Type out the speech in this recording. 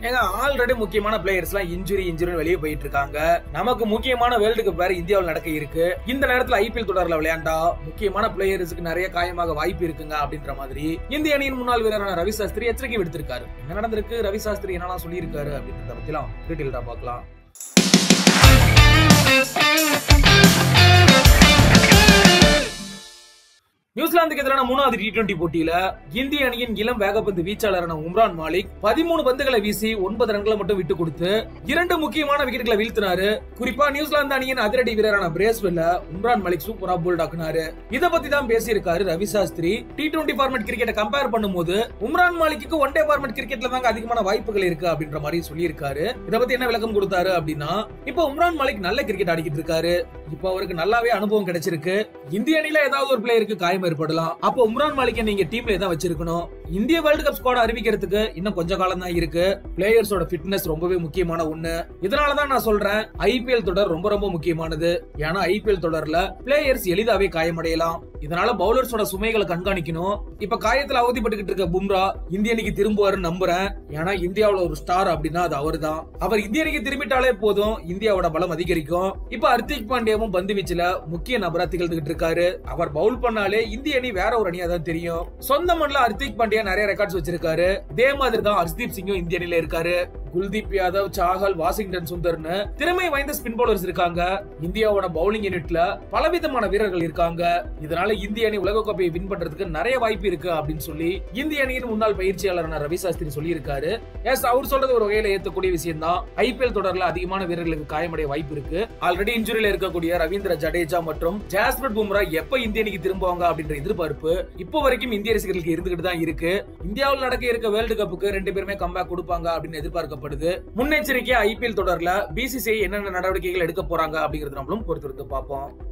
ஏங்க ஆல்ரெடி முக்கியமான பிளேயர்ஸ் எல்லாம் இன்ஜுரி இன்ஜுரி வெளியே போயிட்டு இருக்காங்க நமக்கு முக்கியமான வேர்ல்டு கப் வேற இந்தியாவில் நடக்க இருக்கு இந்த நேரத்துல ஐபிஎல் தொடர்ல விளையாண்டா முக்கியமான பிளேயர்ஸுக்கு நிறைய காயமாக வாய்ப்பு இருக்குங்க அப்படின்ற மாதிரி இந்திய அணியின் முன்னாள் வீரரான ரவி சாஸ்திரி எச்சரிக்கை விடுத்திருக்காரு என்ன நடந்திருக்கு ரவி சாஸ்திரி என்னெல்லாம் சொல்லியிருக்காரு அப்படின்றத பத்திலாம் டீட்டெயில்டா பார்க்கலாம் நியூசிலாந்துக்கு எதிரான மூணாவது டி டுவெண்டி போட்டியில இந்திய அணியின் இளம் வேகப்பந்து வீச்சாளரான உம்ரான் மாலிக் பதிமூணு பந்துகளை வீசி ஒன்பது ரன்களை மட்டும் விட்டு கொடுத்து இரண்டு முக்கியமான விக்கெட்டுகளை வீழ்த்தினாரு குறிப்பா நியூசிலாந்து அணியின் அதிரடி வீரரான பிரேஸ்வெல்ல உம்ரான் மாலிக் சூப்பரா போல்ட் ஆக்குனாரு இத பத்தி தான் பேசியிருக்காரு Ravi Shastri T twenty format கிரிக்கெட்டை கம்பேர் பண்ணும்போது உம்ரான் மாலிக்கு ஒன் டே ஃபார்மேட் கிரிக்கெட்ல தாங்க அதிகமான வாய்ப்புகள் இருக்கு அப்படின்ற மாதிரி சொல்லியிருக்காரு இத பத்தி என்ன விளக்கம் கொடுத்தாரு அப்படின்னா இப்போ உம்ரான் மாலிக் நல்ல கிரிக்கெட் ஆடிக்கிட்டு இருக்காரு இப்போ அவருக்கு நல்லாவே அனுபவம் கிடைச்சிருக்கு இந்திய அணியில ஏதாவது ஒரு பிளேயருக்கு காயம் ஏற்படலாம் அப்போ உம்ரான் மாலிக்கை நீங்க டீம்ல தான் வச்சிருக்கணும் இந்திய வேர்ல்டு கப் ஸ்குவாட் அறிவிக்கிறதுக்கு இன்னும் கொஞ்ச காலம் தான் இருக்கு பிளேயர்ஸோட ஃபிட்னஸ் ரொம்பவே முக்கியமான ஒண்ணு இதனாலதான் நான் சொல்றேன் ஐபிஎல் தொடர் ரொம்ப ரொம்ப முக்கியமானது ஏன்னா ஐபிஎல் தொடர்ல பிளேயர்ஸ் எளிதாவே காயமடையலாம் இதனால பவுலர்ஸோட சுமைகளை கண்காணிக்கணும் இப்ப காயத்துல அவதிப்பட்டுக்கிட்டு இருக்க பும்ரா இந்திய அணிக்கு திரும்புவாருன்னு நம்புறேன் ஏன்னா இந்தியாவுல ஒரு ஸ்டார் அப்படின்னா அது அவர்தான் அவர் இந்திய அணிக்கு திரும்பிட்டாலே போதும் இந்தியாவோட பலம் அதிகரிக்கும் இப்ப ஹர்திக் பாண்டியாவும் பந்து வீச்சுல முக்கிய நபரா திகழ்ந்துகிட்டு இருக்காரு அவர் பவுல் பண்ணாலே இந்திய அணி வேற ஒரு அணியா தான் தெரியும் சொந்த மண்ணில் ஹர்திக் பாண்டியா நிறைய ரெக்கார்ட்ஸ் வச்சிருக்காரு இதே மாதிரி தான் ஹர்ஷ்தீப் சிங்கும் இந்திய அணியில இருக்காரு குல்தீப் யாதவ் சாகல் வாஷிங்டன் சுந்தர்னு திறமை வாய்ந்த ஸ்பின் பவுலர்ஸ் இருக்காங்க இந்தியாவோட பவுலிங் யூனிட்ல பலவிதமான வீரர்கள் இருக்காங்க இதனால இந்திய அணி உலகக்கோப்பையை வின் பண்றதுக்கு நிறைய வாய்ப்பு இருக்கு அப்படின்னு சொல்லி இந்திய அணியின் முன்னாள் பயிற்சியாளரான ரவி சாஸ்திரி சொல்லியிருக்காரு எஸ் அவர் சொல்றது ஒரு வகையில ஏத்தக்கூடிய விஷயம் தான் ஐபிஎல் தொடர்ல அதிகமான வீரர்களுக்கு காயமடைய வாய்ப்பு இருக்கு ஆல்ரெடி இன்ஜுரியில இருக்கக்கூடிய ரவீந்திர ஜடேஜா மற்றும் ஜாஸ்பர் பும்ரா எப்ப இந்திய அணிக்கு திரும்புவாங்க அப்படின்ற எதிர்பார்ப்பு இப்போ வரைக்கும் இந்திய ரசிகர்களுக்கு இருந்துகிட்டு தான் இருக்கு இந்தியாவில் நடக்க இருக்க வேர்ல்டு கப்புக்கு ரெண்டு பேருமே கம்பேக் கொடுப்பாங்க அப்படின்னு எதிர்பார்க்கப்படுது முன்னெச்சரிக்கையா ஐபிஎல் தொடர்ல பிசிசிஐ என்னென்ன நடவடிக்கைகள் எடுக்க போறாங்க அப்படிங்கறது நம்மளும் பொறுத்திருந்து பார்ப்போம்